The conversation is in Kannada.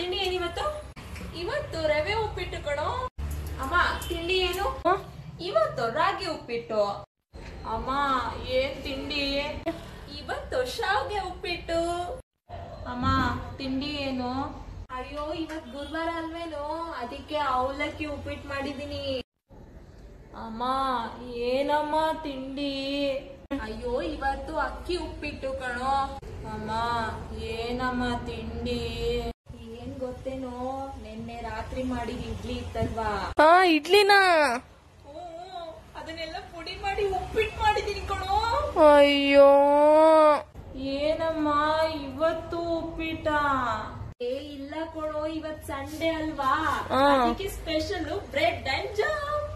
ತಿಂಡಿ ಏನಿವತ್ತು ಇವತ್ತು ರವೆ ಉಪ್ಪಿಟ್ಟು ಕಣೋ ಅಮ್ಮ ತಿಂಡಿ ಏನು ಇವತ್ತು ರಾಗಿ ಉಪ್ಪಿಟ್ಟು ಅಮ್ಮ ಏನ್ ತಿಂಡಿ ಇವತ್ತು ಶಾವ್ಗೆ ಉಪ್ಪಿಟ್ಟು ಅಮ್ಮ ತಿಂಡಿ ಏನು ಅಯ್ಯೋ ಇವತ್ ಗುರುವಾರ ಅಲ್ವೇನೋ ಅದಕ್ಕೆ ಅವಲಕ್ಕಿ ಉಪ್ಪಿಟ್ಟು ಮಾಡಿದೀನಿ ಅಮ್ಮ ಏನಮ್ಮ ತಿಂಡಿ ಅಯ್ಯೋ ಇವತ್ತು ಅಕ್ಕಿ ಉಪ್ಪಿಟ್ಟು ಕಣೋ ಅಮ್ಮ ಏನಮ್ಮ ತಿಂಡಿ ಏನ್ ಗೊತ್ತೇನೋ ನಿನ್ನೆ ರಾತ್ರಿ ಮಾಡಿದ ಇಡ್ಲಿ ಇತ್ತಲ್ವಾ ಹಾ ಇಡ್ಲಿನಾ ಹ್ಮ್, ಅದನ್ನೆಲ್ಲ ಪುಡಿ ಮಾಡಿ ಉಪ್ಪಿಟ್ಟು ಮಾಡಿದೀನಿ ಕಣೋ ಅಯ್ಯೋ ಏನಮ್ಮ ಇವತ್ತು ಉಪ್ಪಿಟ ಏ ಇಲ್ಲ ಕೊಡೋ ಇವತ್ ಸಂಡೇ ಅಲ್ವಾ ಹಾ. ಅದಕ್ಕೆ ಸ್ಪೆಷಲ್ ಬ್ರೆಡ್ ಅಂಡ್ ಜಾಮ್